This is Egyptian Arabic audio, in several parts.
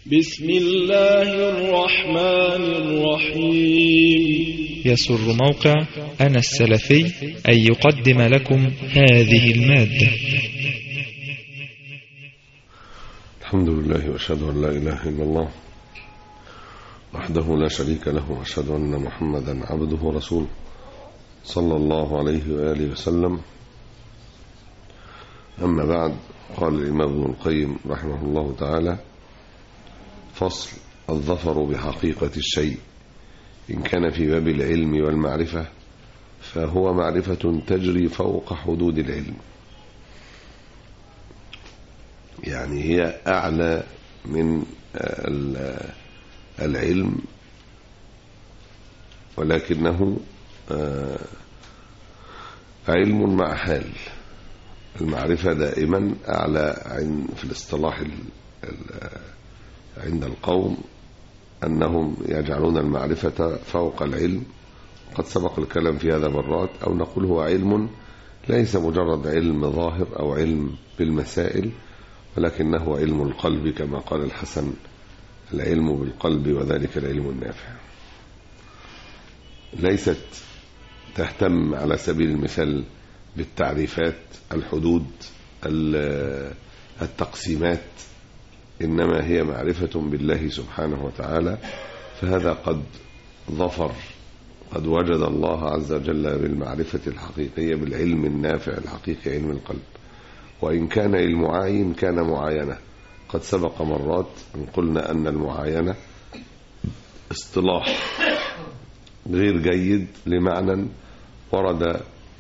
بسم الله الرحمن الرحيم يسر موقع أنا السلفي أن يقدم لكم هذه المادة الحمد لله واشهد ان لا اله الا الله وحده لا شريك له واشهد ان محمدا عبده ورسوله صلى الله عليه واله وسلم اما بعد قال الامام ابن القيم رحمه الله تعالى فصل الظفر بحقيقه الشيء ان كان في باب العلم والمعرفه فهو معرفه تجري فوق حدود العلم يعني هي أعلى من العلم ولكنه علم مع حال المعرفة دائما أعلى في الاصطلاح عند القوم أنهم يجعلون المعرفة فوق العلم قد سبق الكلام في هذا مرات أو نقول هو علم ليس مجرد علم ظاهر أو علم بالمسائل ولكنه علم القلب كما قال الحسن العلم بالقلب وذلك العلم النافع ليست تهتم على سبيل المثال بالتعريفات الحدود التقسيمات إنما هي معرفة بالله سبحانه وتعالى فهذا قد ظفر قد وجد الله عز وجل بالمعرفة الحقيقية بالعلم النافع الحقيقي علم القلب وإن كان المعاين كان معاينة قد سبق مرات أن قلنا أن المعاينة اصطلاح غير جيد لمعنى ورد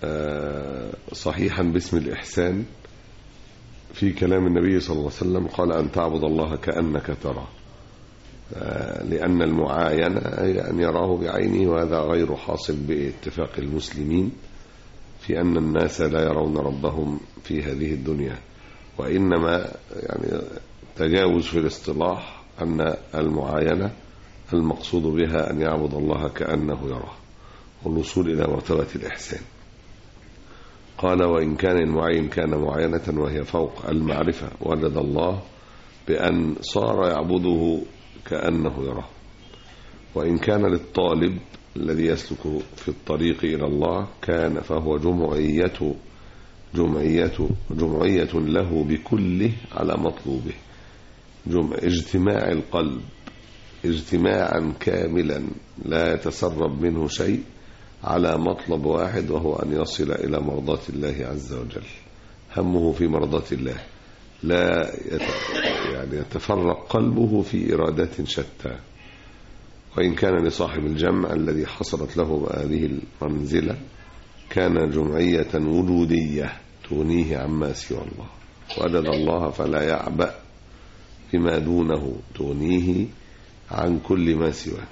صحيحا باسم الإحسان في كلام النبي صلى الله عليه وسلم قال أن تعبد الله كأنك ترى لأن المعاينة هي أن يراه بعينه وهذا غير حاصل باتفاق المسلمين في أن الناس لا يرون ربهم في هذه الدنيا وإنما يعني تجاوز في الاصطلاح أن المعاينة المقصود بها أن يعبد الله كأنه يراه والوصول إلى مرتبة الإحسان قال وإن كان المعين كان معاينة وهي فوق المعرفة وجد الله بأن صار يعبده كأنه يراه وإن كان للطالب الذي يسلك في الطريق إلى الله كان فهو جمعية جمعية جمعية له بكله على مطلوبه جمع اجتماع القلب اجتماعا كاملا لا يتسرب منه شيء على مطلب واحد وهو أن يصل إلى مرضاة الله عز وجل همه في مرضاة الله لا يعني يتفرق قلبه في إرادات شتى وإن كان لصاحب الجمع الذي حصلت له هذه المنزلة كان جمعية وجودية تغنيه عما سوى الله وجد الله فلا يعبأ بما دونه تغنيه عن كل ما سواه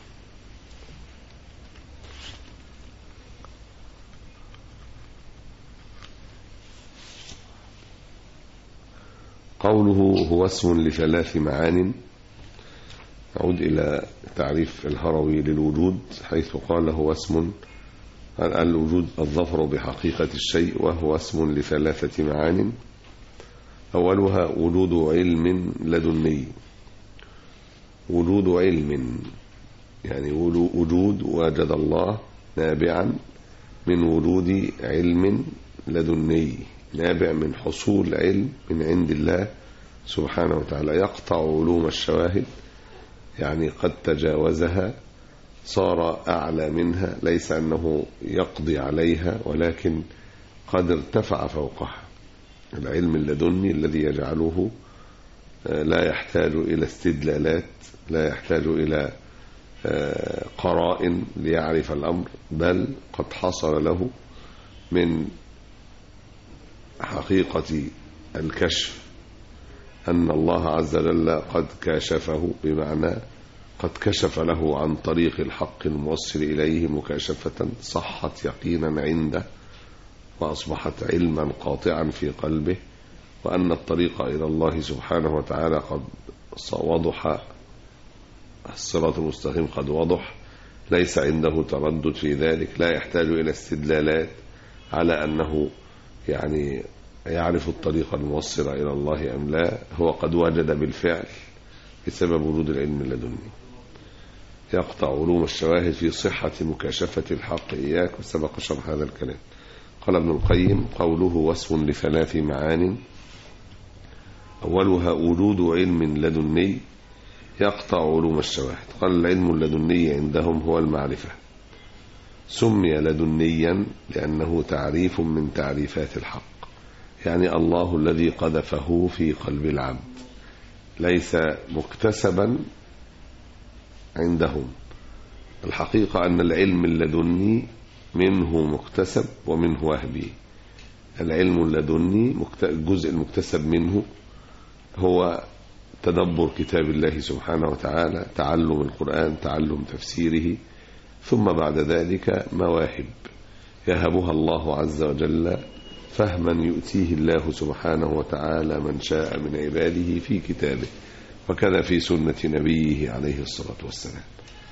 قوله هو اسم لثلاث معان نعود إلى تعريف الهروي للوجود حيث قال هو اسم الوجود الظفر بحقيقة الشيء وهو اسم لثلاثة معان أولها وجود علم لدني وجود علم يعني وجود وجد الله نابعا من وجود علم لدني نابع من حصول علم من عند الله سبحانه وتعالى يقطع علوم الشواهد يعني قد تجاوزها صار أعلى منها ليس أنه يقضي عليها ولكن قد ارتفع فوقها العلم اللدني الذي يجعله لا يحتاج إلى استدلالات لا يحتاج إلى قرائن ليعرف الأمر بل قد حصل له من حقيقة الكشف أن الله عز وجل قد كاشفه بمعنى قد كشف له عن طريق الحق الموصل إليه مكاشفة صحت يقينا عنده وأصبحت علما قاطعا في قلبه وأن الطريق إلى الله سبحانه وتعالى قد وضح الصراط المستقيم قد وضح ليس عنده تردد في ذلك لا يحتاج إلى استدلالات على أنه يعني يعرف الطريق الموصل إلى الله أم لا هو قد وجد بالفعل بسبب وجود العلم اللدني يقطع علوم الشواهد في صحة مكاشفة الحق إياك وسبق شرح هذا الكلام قال ابن القيم قوله وصف لثلاث معان أولها وجود علم لدني يقطع علوم الشواهد قال العلم اللدني عندهم هو المعرفة سمي لدنيا لأنه تعريف من تعريفات الحق يعني الله الذي قذفه في قلب العبد ليس مكتسبا عندهم الحقيقة أن العلم اللدني منه مكتسب ومنه وهبي العلم اللدني الجزء المكتسب منه هو تدبر كتاب الله سبحانه وتعالى تعلم القرآن تعلم تفسيره ثم بعد ذلك مواهب يهبها الله عز وجل فهما يؤتيه الله سبحانه وتعالى من شاء من عباده في كتابه وكذا في سنة نبيه عليه الصلاة والسلام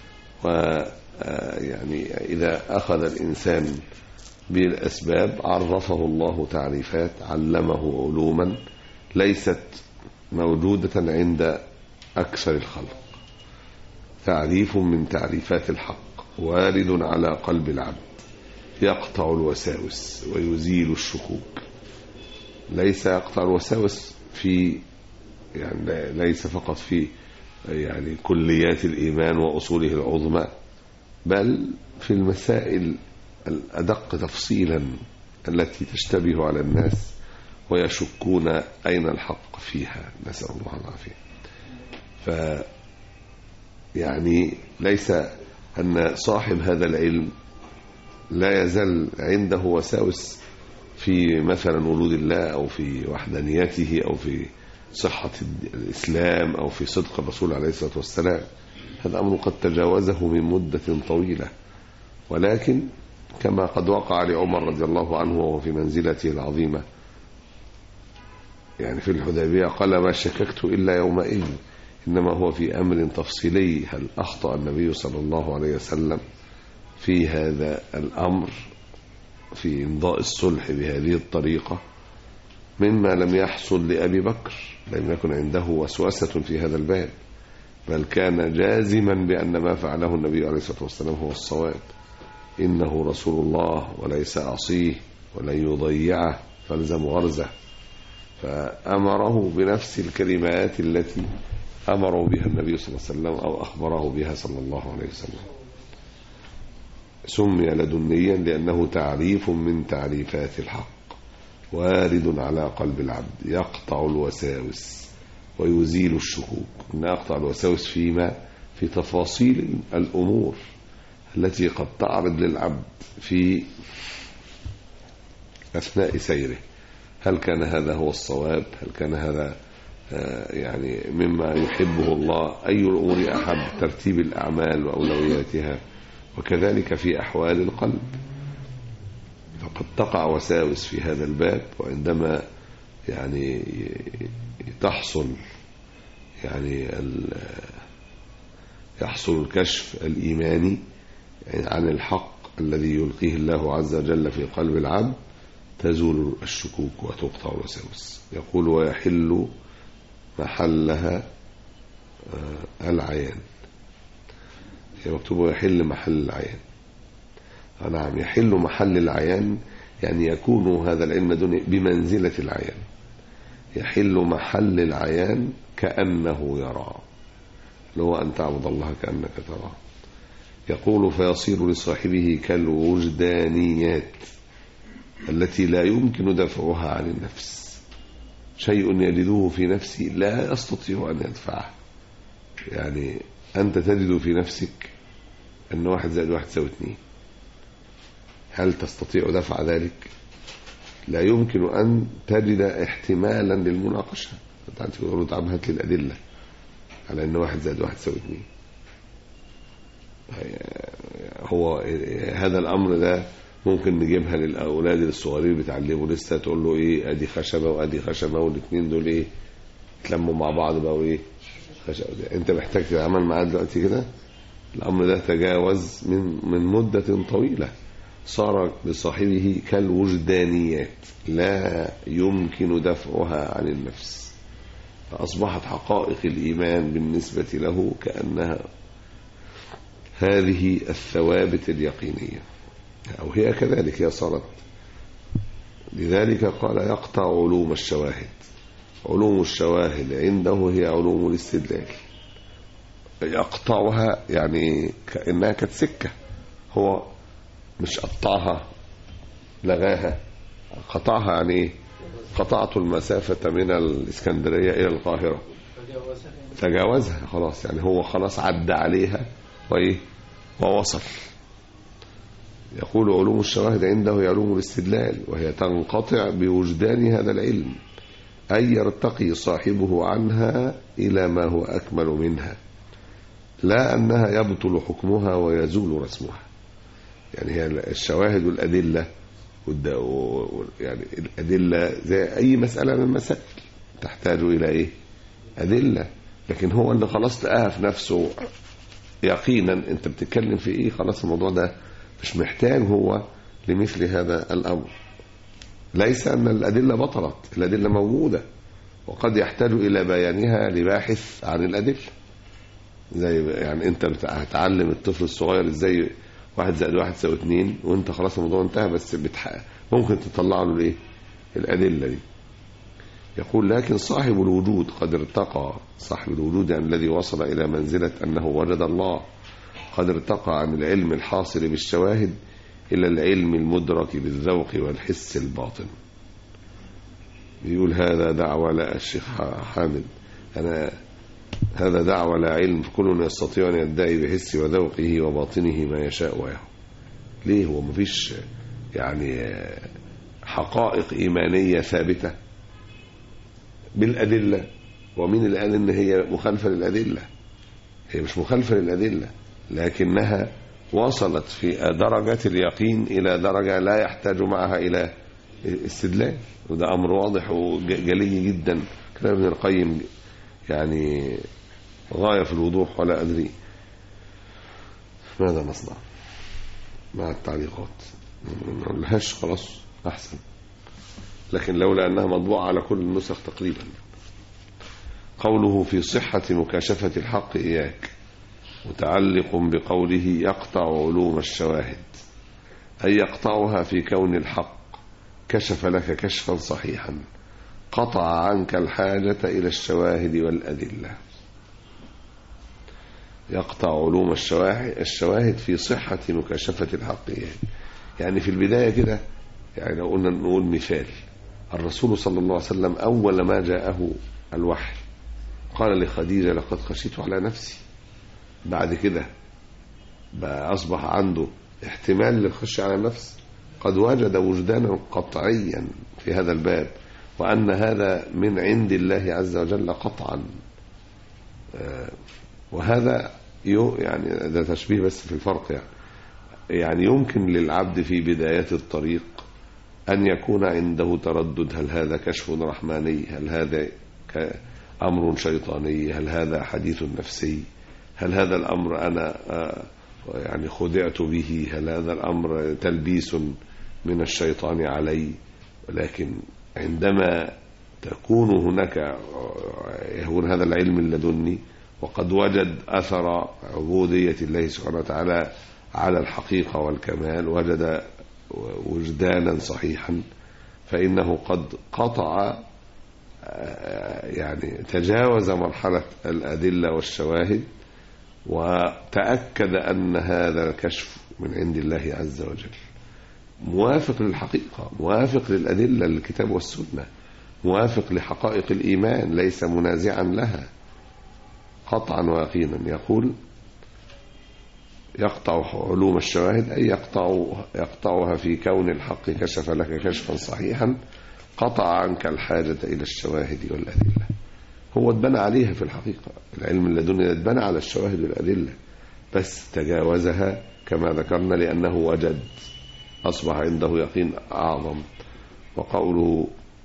ويعني إذا أخذ الإنسان بالأسباب عرفه الله تعريفات علمه علوما ليست موجودة عند أكثر الخلق تعريف من تعريفات الحق وارد على قلب العبد يقطع الوساوس ويزيل الشكوك ليس يقطع الوساوس في يعني ليس فقط في يعني كليات الإيمان وأصوله العظمى بل في المسائل الأدق تفصيلا التي تشتبه على الناس ويشكون أين الحق فيها نسأل الله العافية ف يعني ليس أن صاحب هذا العلم لا يزال عنده وساوس في مثلا وجود الله أو في وحدانيته أو في صحة الإسلام أو في صدق الرسول عليه الصلاة والسلام هذا أمر قد تجاوزه من مدة طويلة ولكن كما قد وقع لعمر رضي الله عنه وهو في منزلته العظيمة يعني في الحديبية قال ما شككت إلا يومئذ إنما هو في أمر تفصيلي هل أخطأ النبي صلى الله عليه وسلم في هذا الأمر في إمضاء الصلح بهذه الطريقة مما لم يحصل لأبي بكر لم يكن عنده وسوسة في هذا الباب بل كان جازما بأن ما فعله النبي عليه الصلاة والسلام هو الصواب إنه رسول الله وليس أعصيه ولن يضيعه فالزم غرزه فأمره بنفس الكلمات التي أمره بها النبي صلى الله عليه وسلم أو أخبره بها صلى الله عليه وسلم سمي لدنيا لأنه تعريف من تعريفات الحق وارد على قلب العبد يقطع الوساوس ويزيل الشكوك إن يقطع الوساوس فيما في تفاصيل الأمور التي قد تعرض للعبد في أثناء سيره هل كان هذا هو الصواب هل كان هذا يعني مما يحبه الله أي الأمور أحب ترتيب الأعمال وأولوياتها وكذلك في أحوال القلب فقد تقع وساوس في هذا الباب وعندما يعني تحصل يعني يحصل الكشف الإيماني عن الحق الذي يلقيه الله عز وجل في قلب العبد تزول الشكوك وتقطع الوساوس يقول ويحل محلها العيان هي مكتوبة يحل محل العيان نعم يحل محل العيان يعني يكون هذا العلم دون بمنزلة العيان يحل محل العيان كأنه يرى لو أن تعبد الله كأنك تراه يقول فيصير لصاحبه كالوجدانيات التي لا يمكن دفعها عن النفس شيء يجده في نفسي لا يستطيع أن يدفعه يعني أنت تجد في نفسك أن واحد زائد واحد تساوي اثنين هل تستطيع دفع ذلك لا يمكن أن تجد احتمالا للمناقشة أنت تقول تعب هات لي الأدلة على أن واحد زائد واحد تساوي اثنين هو هذا الأمر ده ممكن نجيبها للأولاد الصغيرين بتعلموا لسه تقول له إيه أدي خشبة وأدي خشبة والاثنين دول إيه يتلموا مع بعض بقى وإيه خشبة أنت محتاج تتعامل معاه دلوقتي كده الأمر ده تجاوز من من مدة طويلة صار لصاحبه كالوجدانيات لا يمكن دفعها عن النفس فأصبحت حقائق الإيمان بالنسبة له كأنها هذه الثوابت اليقينية أو هي كذلك هي صارت لذلك قال يقطع علوم الشواهد علوم الشواهد عنده هي علوم الاستدلال يقطعها يعني كأنها كانت سكة هو مش قطعها لغاها قطعها يعني ايه قطعت المسافة من الإسكندرية إلى القاهرة تجاوزها خلاص يعني هو خلاص عدى عليها وإيه ووصل يقول علوم الشواهد عنده هي علوم الاستدلال وهي تنقطع بوجدان هذا العلم أي يرتقي صاحبه عنها إلى ما هو أكمل منها لا أنها يبطل حكمها ويزول رسمها يعني هي الشواهد والأدلة والد- و- يعني الأدلة زي أي مسألة من المسائل تحتاج إلى إيه أدلة لكن هو اللي خلاص لقاها في نفسه يقينا أنت بتتكلم في إيه خلاص الموضوع ده مش محتاج هو لمثل هذا الأمر ليس أن الأدلة بطلت الأدلة موجودة وقد يحتاج إلى بيانها لباحث عن الأدلة زي يعني أنت بت- هتعلم الطفل الصغير إزاي واحد زائد واحد يساوي اتنين وأنت خلاص الموضوع انتهى بس بتح... ممكن تطلع له الإيه؟ الأدلة دي يقول لكن صاحب الوجود قد ارتقى صاحب الوجود يعني الذي وصل إلى منزلة أنه وجد الله قد ارتقى عن العلم الحاصل بالشواهد إلى العلم المدرك بالذوق والحس الباطن بيقول هذا دعوة لا الشيخ حامد أنا هذا دعوة لا علم كل يستطيع أن يدعي بحسه وذوقه وباطنه ما يشاء ويهوى ليه هو مفيش يعني حقائق إيمانية ثابتة بالأدلة ومين اللي قال إن هي مخالفة للأدلة هي مش مخالفة للأدلة لكنها وصلت في درجة اليقين إلى درجة لا يحتاج معها إلى استدلال وده أمر واضح وجلي جدا كلام ابن القيم يعني غاية في الوضوح ولا أدري ماذا نصنع مع التعليقات ما نقولهاش خلاص أحسن لكن لولا أنها مطبوعة على كل النسخ تقريبا قوله في صحة مكاشفة الحق إياك متعلق بقوله يقطع علوم الشواهد أي يقطعها في كون الحق كشف لك كشفا صحيحا قطع عنك الحاجة إلى الشواهد والأدلة يقطع علوم الشواهد, الشواهد في صحة مكاشفة الحق يعني في البداية كده يعني لو قلنا نقول مثال الرسول صلى الله عليه وسلم أول ما جاءه الوحي قال لخديجة لقد خشيت على نفسي بعد كده بقى أصبح عنده احتمال للخشية على النفس قد وجد وجدانا قطعيا في هذا الباب وأن هذا من عند الله عز وجل قطعا وهذا يعني ده تشبيه بس في الفرق يعني يعني يمكن للعبد في بداية الطريق أن يكون عنده تردد هل هذا كشف رحماني هل هذا أمر شيطاني هل هذا حديث نفسي هل هذا الأمر أنا يعني خدعت به هل هذا الأمر تلبيس من الشيطان علي ولكن عندما تكون هناك يكون هذا العلم اللدني وقد وجد أثر عبودية الله سبحانه وتعالى على الحقيقة والكمال وجد وجدانا صحيحا فإنه قد قطع يعني تجاوز مرحلة الأدلة والشواهد وتأكد أن هذا الكشف من عند الله عز وجل موافق للحقيقة موافق للأدلة للكتاب والسنة موافق لحقائق الإيمان ليس منازعا لها قطعا ويقينا يقول يقطع علوم الشواهد أي يقطع يقطعها في كون الحق كشف لك كشفا صحيحا قطع عنك الحاجة إلى الشواهد والأدلة هو اتبنى عليها في الحقيقة العلم اللدني اتبنى على الشواهد والأدلة بس تجاوزها كما ذكرنا لأنه وجد أصبح عنده يقين أعظم وقوله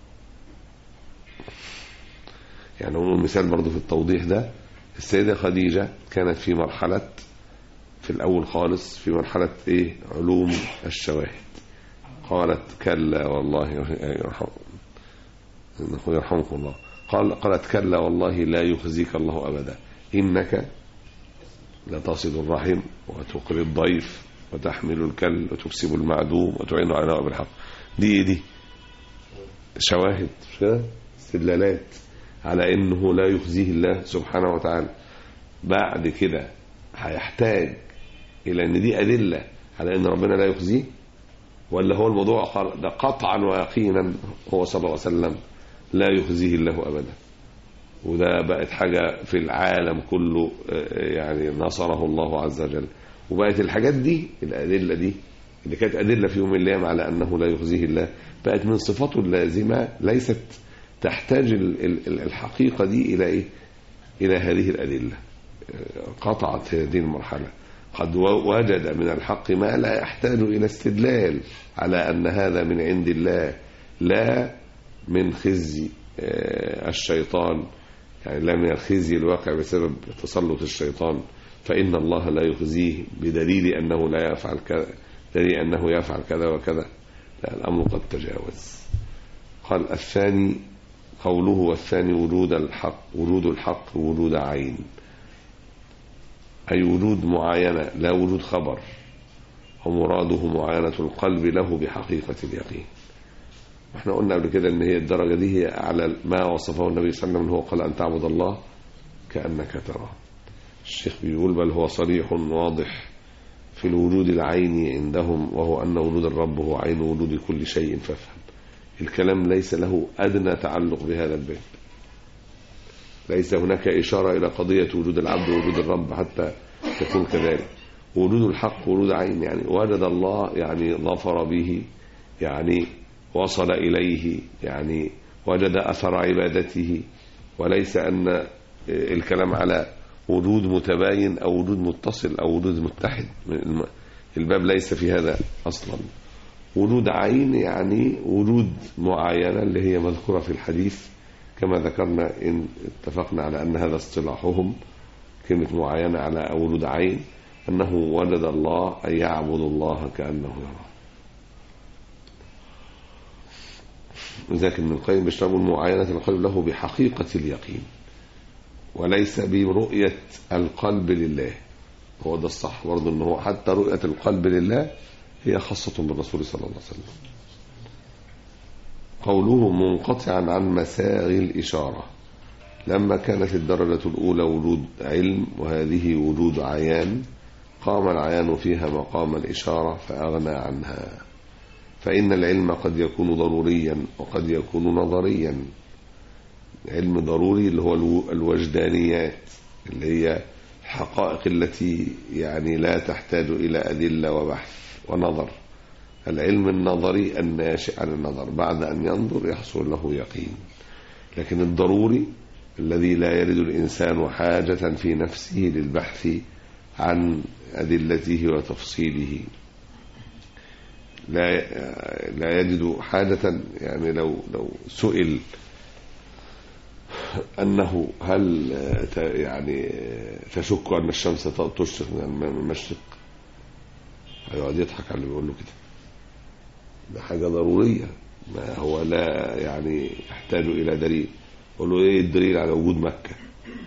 يعني هو مثال برضو في التوضيح ده السيدة خديجة كانت في مرحلة في الأول خالص في مرحلة إيه علوم الشواهد قالت كلا والله يرحم يرحمكم الله قال قالت كلا والله لا يخزيك الله أبدا إنك لتصل الرحم وتقري الضيف وتحمل الكل وتكسب المعدوم وتعين على نوائب الحق دي دي شواهد مش كده؟ استدلالات على انه لا يخزيه الله سبحانه وتعالى بعد كده هيحتاج الى ان دي ادله على ان ربنا لا يخزيه ولا هو الموضوع قال- ده قطعا ويقينا هو صلى الله عليه وسلم لا يخزيه الله ابدا وده بقت حاجه في العالم كله آه، يعني نصره الله عز وجل وبقت الحاجات دي الادله دي اللي كانت ادله في يوم الايام على انه لا يخزيه الله بقت من صفاته اللازمه ليست تحتاج ال- ال- الحقيقه دي الى ايه؟ الى هذه الادله آه، قطعت هذه المرحله قد و- وجد من الحق ما لا يحتاج الى استدلال على ان هذا من عند الله لا من خزي آه، الشيطان يعني لا من الخزي الواقع بسبب تسلط الشيطان فإن الله لا يخزيه بدليل أنه لا يفعل كذا دليل أنه يفعل كذا وكذا لا الأمر قد تجاوز قال الثاني قوله والثاني وجود الحق وجود الحق وجود عين أي وجود معاينة لا وجود خبر ومراده معاينة القلب له بحقيقة اليقين احنا قلنا قبل كده ان هي الدرجة دي هي اعلى ما وصفه النبي صلى الله عليه وسلم هو قال ان تعبد الله كأنك تراه الشيخ بيقول بل هو صريح واضح في الوجود العيني عندهم وهو أن وجود الرب هو عين وجود كل شيء فافهم الكلام ليس له أدنى تعلق بهذا الباب ليس هناك إشارة إلى قضية وجود العبد ووجود الرب حتى تكون كذلك وجود الحق وجود عين يعني وجد الله يعني ظفر به يعني وصل إليه يعني وجد أثر عبادته وليس أن الكلام على وجود متباين أو وجود متصل أو وجود متحد الباب ليس في هذا أصلا وجود عين يعني وجود معاينة اللي هي مذكورة في الحديث كما ذكرنا إن اتفقنا على أن هذا اصطلاحهم كلمة معاينة على وجود عين أنه وجد الله أن يعبد الله كأنه يراه لذلك ابن القيم بيشتغل معاينة القلب له بحقيقة اليقين وليس برؤية القلب لله هو ده الصح برضه ان هو حتى رؤية القلب لله هي خاصة بالرسول صلى الله عليه وسلم قوله منقطعا عن مساغ الإشارة لما كانت الدرجة الأولى وجود علم وهذه وجود عيان قام العيان فيها مقام الإشارة فأغنى عنها فإن العلم قد يكون ضروريا وقد يكون نظريا علم ضروري اللي هو الوجدانيات اللي هي الحقائق التي يعني لا تحتاج إلى أدلة وبحث ونظر العلم النظري الناشئ عن النظر بعد أن ينظر يحصل له يقين لكن الضروري الذي لا يرد الإنسان حاجة في نفسه للبحث عن أدلته وتفصيله لا لا يجد حاجة يعني لو لو سئل أنه هل يعني تشك أن الشمس تشرق من المشرق هيقعد يضحك على اللي بيقول له كده ده حاجة ضرورية ما هو لا يعني يحتاج إلى دليل يقول له إيه الدليل على وجود مكة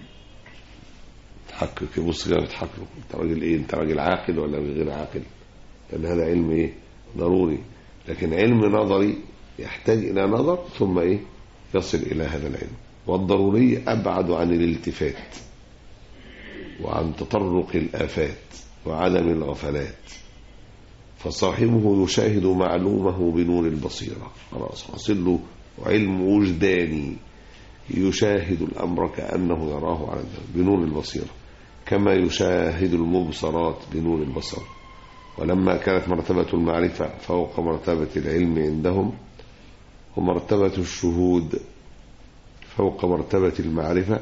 يضحك كده بص كده بيضحك له أنت راجل إيه أنت راجل عاقل ولا غير عاقل لأن هذا علم إيه ضروري لكن علم نظري يحتاج إلى نظر ثم إيه يصل إلى هذا العلم والضروري أبعد عن الالتفات وعن تطرق الآفات وعدم الغفلات فصاحبه يشاهد معلومه بنور البصيرة خلاص حصل له علم وجداني يشاهد الأمر كأنه يراه على بنور البصيرة كما يشاهد المبصرات بنور البصر ولما كانت مرتبة المعرفة فوق مرتبة العلم عندهم ومرتبة الشهود فوق مرتبة المعرفة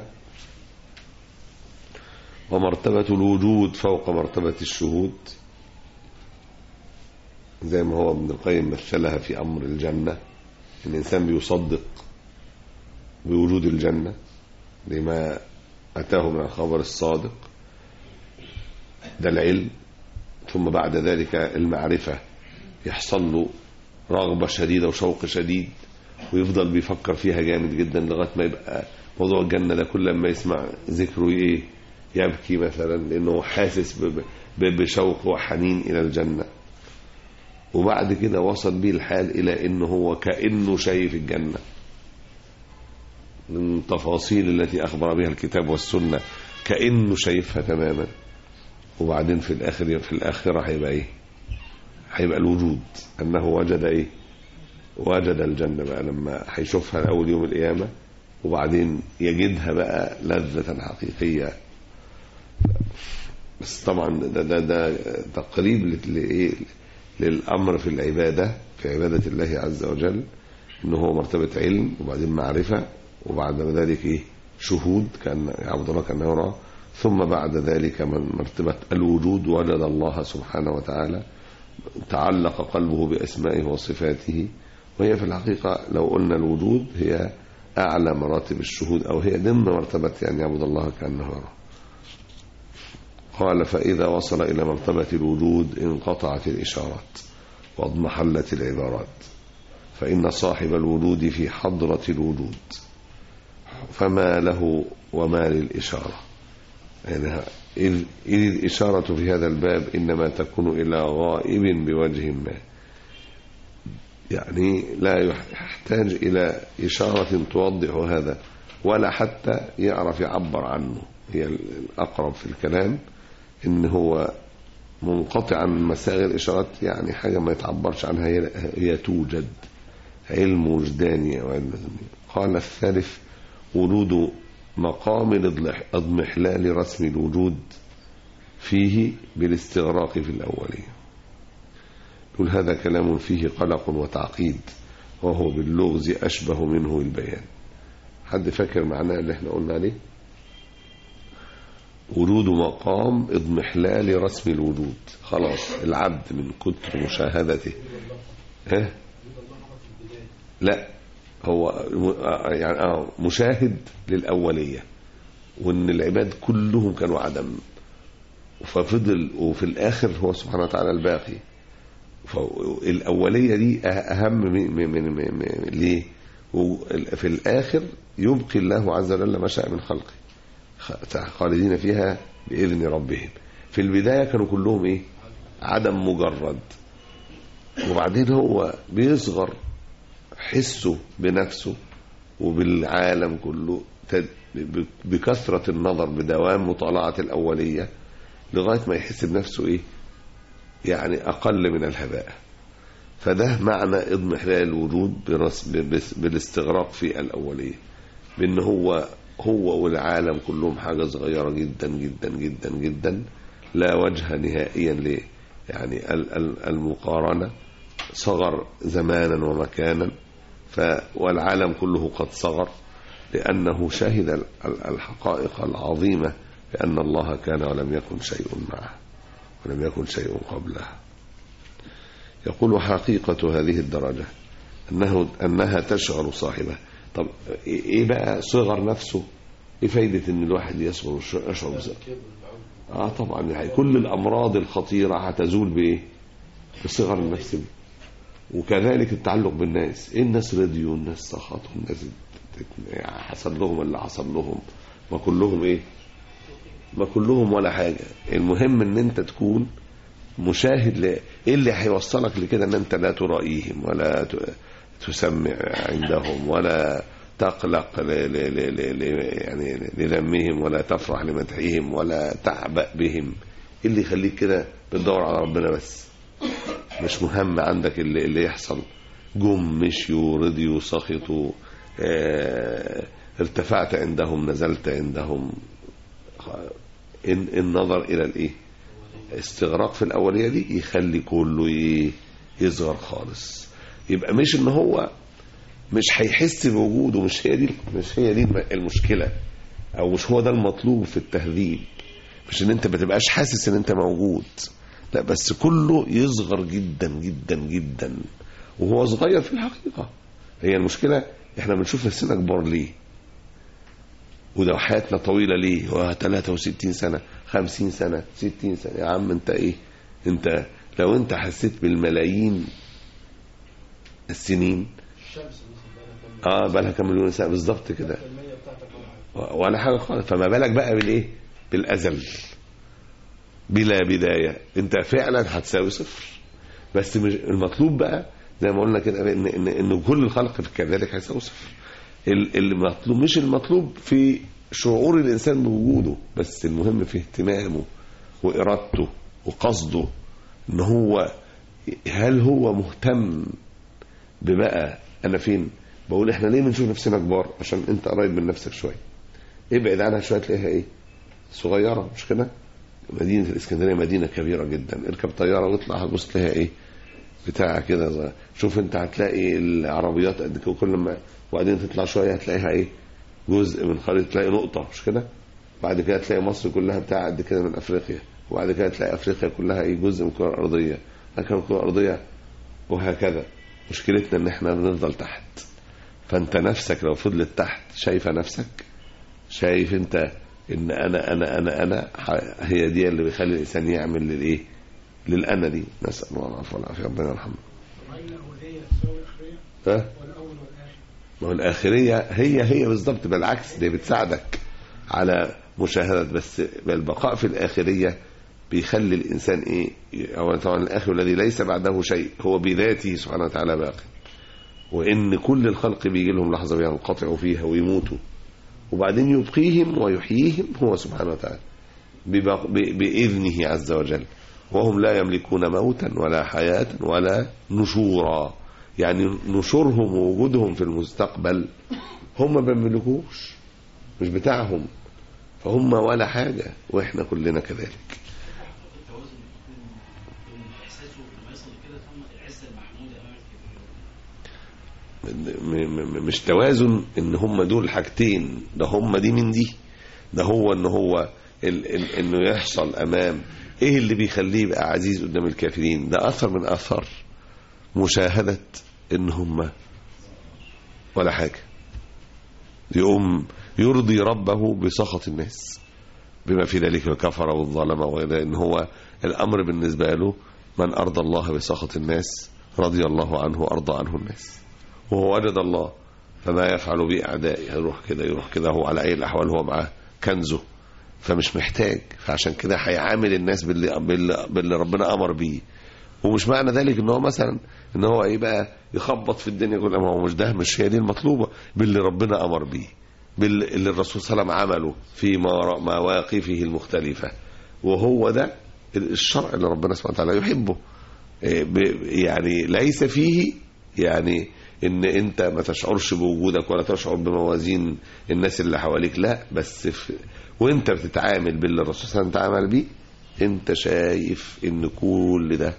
ومرتبة الوجود فوق مرتبة الشهود زي ما هو ابن القيم مثلها في أمر الجنة الإنسان بيصدق بوجود الجنة لما أتاه من الخبر الصادق ده العلم ثم بعد ذلك المعرفة يحصل له رغبة شديدة وشوق شديد ويفضل بيفكر فيها جامد جدا لغايه ما يبقى موضوع الجنه ده كل ما يسمع ذكره ايه يبكي مثلا لانه حاسس ب- ب- بشوق وحنين الى الجنه وبعد كده وصل بيه الحال الى انه هو كانه شايف الجنه من التفاصيل التي اخبر بها الكتاب والسنه كانه شايفها تماما وبعدين في الاخر في الاخره هيبقى ايه هيبقى الوجود انه وجد ايه وجد الجنه بقى لما هيشوفها اول يوم القيامه وبعدين يجدها بقى لذة حقيقية بس طبعا ده ده ده تقريب لل- لإيه للأمر في العبادة في عبادة الله عز وجل إن هو مرتبة علم وبعدين معرفة وبعد ذلك إيه شهود كان يعبد الله كأنه يراه ثم بعد ذلك من مرتبة الوجود وجد الله سبحانه وتعالى تعلق قلبه بأسمائه وصفاته وهي في الحقيقة لو قلنا الوجود هي أعلى مراتب الشهود أو هي ضمن مرتبة أن يعبد الله كأنه يراه قال فإذا وصل إلى مرتبة الوجود انقطعت الإشارات واضمحلت العبارات فإن صاحب الوجود في حضرة الوجود فما له وما للإشارة يعني إذ إذ الإشارة في هذا الباب إنما تكون إلى غائب بوجه ما يعني لا يحتاج إلى إشارة توضح هذا ولا حتى يعرف يعبر عنه هي الأقرب في الكلام إن هو منقطع عن مسائل الإشارات يعني حاجة ما يتعبرش عنها هي, هي توجد علم وجداني أو علم ذهني. قال الثالث ورود مقام الإضلح- اضمحلال رسم الوجود فيه بالاستغراق في الأولية يقول هذا كلام فيه قلق وتعقيد وهو باللغز أشبه منه البيان حد فاكر معناه اللي احنا قلنا عليه ورود مقام اضمحلال رسم الوجود خلاص العبد من كتر مشاهدته ها لا هو م- يعني اه مشاهد للأولية وان العباد كلهم كانوا عدم ففضل وفي الآخر هو سبحانه وتعالى الباقي فالأولية دي أه- أهم من, من, من, من, من ليه وفي الآخر يبقي الله عز وجل ما شاء من خلقه خ- خالدين فيها بإذن ربهم في البداية كانوا كلهم إيه عدم مجرد وبعدين هو بيصغر حسه بنفسه وبالعالم كله تد- ب- بكثرة النظر بدوام مطالعة الأولية لغاية ما يحس بنفسه إيه يعني أقل من الهباء فده معنى اضمحلال الوجود برس- بس- بالاستغراق في الأولية بأن هو هو والعالم كلهم حاجة صغيرة جدا جدا جدا جدا لا وجه نهائيا ل يعني ال- ال- المقارنة صغر زمانا ومكانا ف والعالم كله قد صغر لأنه شهد ال- ال- الحقائق العظيمة بأن الله كان ولم يكن شيء معه ولم يكن شيء قبله يقول حقيقة هذه الدرجة أنه أنها تشعر صاحبه طب إيه بقى صغر نفسه إيه فايدة إن الواحد يصغر يشعر بصغر آه طبعا يعني كل الأمراض الخطيرة هتزول بإيه بصغر النفس دي. وكذلك التعلق بالناس إيه الناس رضيوا الناس سخطوا الناس تت- يعني حصل لهم اللي حصل لهم ما كلهم إيه ما كلهم ولا حاجة المهم ان انت تكون مشاهد ل... ايه اللي هيوصلك لكده ان انت لا ترائيهم ولا ت... تسمع عندهم ولا تقلق ل... ل... ل... ل... ل... يعني لذمهم ولا تفرح لمدحهم ولا تعبأ بهم ايه اللي يخليك كده بتدور على ربنا بس مش مهم عندك اللي, اللي يحصل جم مشيوا رضيوا سخطوا اه... ارتفعت عندهم نزلت عندهم إن النظر الى الايه استغراق في الاوليه دي يخلي كله ي- يصغر خالص يبقى مش ان هو مش هيحس بوجوده مش هي دي مش هي دي الم- المشكله او مش هو ده المطلوب في التهذيب مش ان انت ما تبقاش حاسس ان انت موجود لا بس كله يصغر جدا جدا جدا وهو صغير في الحقيقه هي المشكله احنا بنشوف نفسنا كبار ليه وده حياتنا طويلة ليه هو 63 سنة 50 سنة 60 سنة يا عم انت ايه انت لو انت حسيت بالملايين السنين اه بقى لها كام مليون سنه بالظبط كده ولا حاجه خالص فما بالك بقى بالايه بالازل بلا بدايه انت فعلا هتساوي صفر بس مش المطلوب بقى زي ما قلنا كده ان ان, إن كل الخلق كذلك هيساوي صفر ال- المطلوب مش المطلوب في شعور الانسان بوجوده بس المهم في اهتمامه وارادته وقصده ان هو هل هو مهتم ببقى انا فين بقول احنا ليه بنشوف نفسنا كبار عشان انت قريب من نفسك شويه ابعد عنها شويه تلاقيها ايه صغيره مش كده مدينه الاسكندريه مدينه كبيره جدا اركب طياره واطلع هتبص تلاقيها ايه بتاع كده صغير. شوف انت هتلاقي العربيات قد كده كل ما وبعدين تطلع شويه هتلاقيها ايه جزء من خريطه تلاقي نقطه مش كده بعد كده تلاقي مصر كلها بتاع قد كده من افريقيا وبعد كده تلاقي افريقيا كلها ايه جزء من الكره الارضيه لكن الكره الارضيه وهكذا مشكلتنا ان احنا بنفضل تحت فانت نفسك لو فضلت تحت شايفه نفسك شايف انت ان انا انا انا انا ح- هي دي اللي بيخلي الانسان يعمل للايه للانا دي نسال الله العفو والعافيه ربنا يرحمه ها ما هو الآخرية هي هي بالظبط بالعكس دي بتساعدك على مشاهدة بس البقاء في الآخرية بيخلي الإنسان إيه أو طبعا الآخر الذي ليس بعده شيء هو بذاته سبحانه وتعالى باقي وإن كل الخلق بيجي لهم لحظة بينقطعوا فيها ويموتوا وبعدين يبقيهم ويحييهم هو سبحانه وتعالى ببق- ب- بإذنه عز وجل وهم لا يملكون موتا ولا حياة ولا نشورا يعني نشورهم ووجودهم في المستقبل هم ما بيملكوش مش بتاعهم فهم ولا حاجة واحنا كلنا كذلك التوازن بين احساسه لما يصل كده ثم العزه المحموده امام الكبير م- م- مش توازن ان هم دول حاجتين ده هم دي من دي ده هو ان هو ال ال انه يحصل امام ايه اللي بيخليه يبقى عزيز قدام الكافرين ده اثر من اثار مشاهدة ان هم ولا حاجة يقوم يرضي ربه بسخط الناس بما في ذلك الكفر والظلم وغير ان هو الامر بالنسبة له من ارضى الله بسخط الناس رضي الله عنه وارضى عنه الناس وهو وجد الله فما يفعل بأعدائه يروح كده يروح كده هو على أي الأحوال هو معاه كنزه فمش محتاج فعشان كده هيعامل الناس باللي, باللي, باللي ربنا أمر بيه ومش معنى ذلك ان هو مثلا ان هو ايه بقى يخبط في الدنيا كلها ما هو مش ده مش هي دي المطلوبه باللي ربنا امر بيه باللي الرسول صلى الله عليه وسلم عمله في موا- مواقفه المختلفه وهو ده الشرع اللي ربنا سبحانه وتعالى يحبه إيه ب- يعني ليس فيه يعني ان انت ما تشعرش بوجودك ولا تشعر بموازين الناس اللي حواليك لا بس في وانت بتتعامل باللي الرسول صلى الله عليه وسلم تعامل بيه انت شايف ان كل ده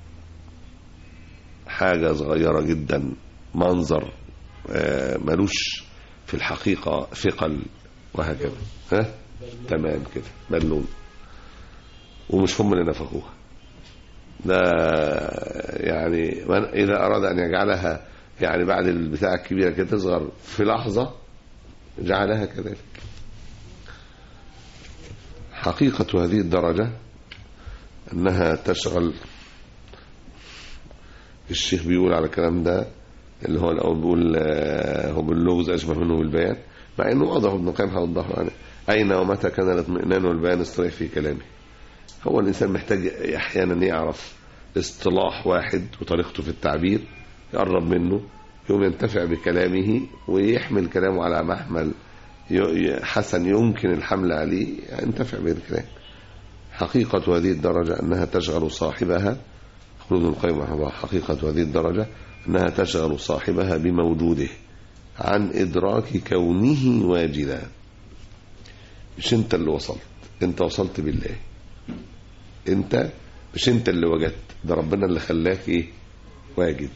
حاجة صغيرة جدا منظر آه، ملوش في الحقيقة ثقل وهكذا ها تمام كده بالون ومش هم اللي نفخوها ده يعني من إذا أراد أن يجعلها يعني بعد البتاع الكبيرة كده تصغر في لحظة جعلها كذلك حقيقة هذه الدرجة أنها تشغل الشيخ بيقول على الكلام ده اللي هو الأول بيقول آه، هو باللغز أشبه منه بالبيان مع أنه واضح ابن القيم هيوضحه يعني أين ومتى كان الاطمئنان والبيان الصريح في كلامه هو الإنسان محتاج أحيانا يعرف اصطلاح واحد وطريقته في التعبير يقرب منه يوم ينتفع بكلامه ويحمل كلامه على محمل ي- ي- حسن يمكن الحمل عليه ينتفع به الكلام حقيقة هذه الدرجة أنها تشغل صاحبها يقول ابن القيم رحمه الله حقيقة هذه الدرجة أنها تشغل صاحبها بموجوده عن إدراك كونه واجدا مش أنت اللي وصلت أنت وصلت بالله أنت مش أنت اللي وجدت ده ربنا اللي خلاك إيه واجد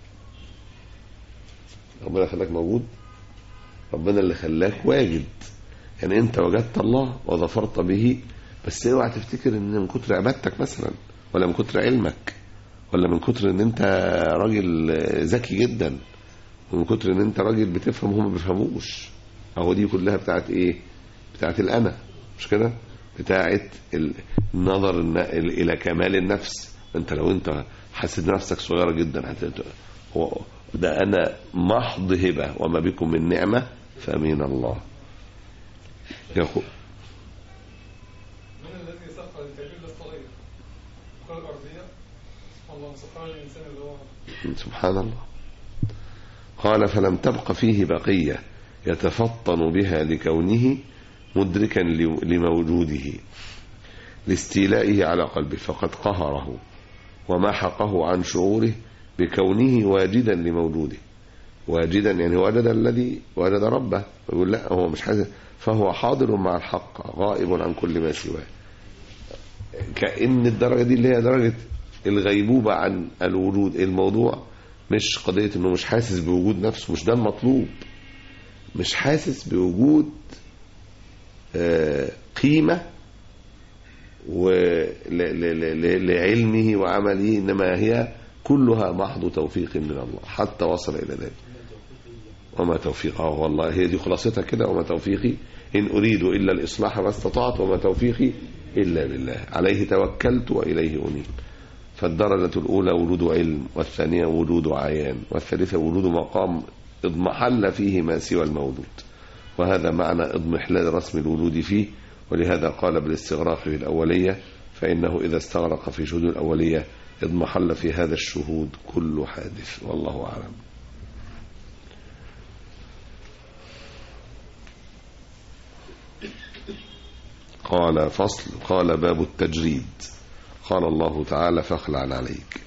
ربنا خلاك موجود ربنا اللي خلاك واجد يعني انت وجدت الله وظفرت به بس اوعى تفتكر ان من كتر عبادتك مثلا ولا من كتر علمك ولا من كتر ان انت راجل ذكي جدا ومن كتر ان انت راجل بتفهم هم ما بيفهموش اهو دي كلها بتاعت ايه بتاعت الانا مش كده بتاعت ال- النظر الن- ال- الى كمال النفس انت لو انت حسيت نفسك صغيره جدا هت- هو ده أنا محض هبة وما بكم من نعمة فمن الله يقول من الذي سخر الكبير للصغير الكرة الأرضية الله سخر الإنسان اللي هو سبحان الله قال فلم تبق فيه بقية يتفطن بها لكونه مدركا لموجوده لاستيلائه على قلبه فقد قهره ومحقه عن شعوره بكونه واجدا لموجوده واجدا يعني وجد الذي وجد ربه يقول لا هو مش حاسس فهو حاضر مع الحق غائب عن كل ما سواه كأن الدرجة دي اللي هي درجة الغيبوبة عن الوجود الموضوع مش قضية انه مش حاسس بوجود نفسه مش ده المطلوب مش حاسس بوجود آه، قيمة ول- ل- ل- ل- لعلمه وعمله إنما هي كلها محض توفيق من الله حتى وصل إلى ذلك وما توفيقه والله هي دي خلاصتها كده وما توفيقي إن أريد إلا الإصلاح ما استطعت وما توفيقي إلا بالله عليه توكلت وإليه أنيب فالدرجة الأولى وجود علم والثانية وجود عيان والثالثة وجود مقام اضمحل فيه ما سوى الموجود وهذا معنى اضمحلال رسم الوجود فيه ولهذا قال بالاستغراق في الأولية فإنه إذا استغرق في شهود الأولية اضمحل في هذا الشهود كل حادث والله أعلم قال فصل قال باب التجريد قال الله تعالى فاخلع عليك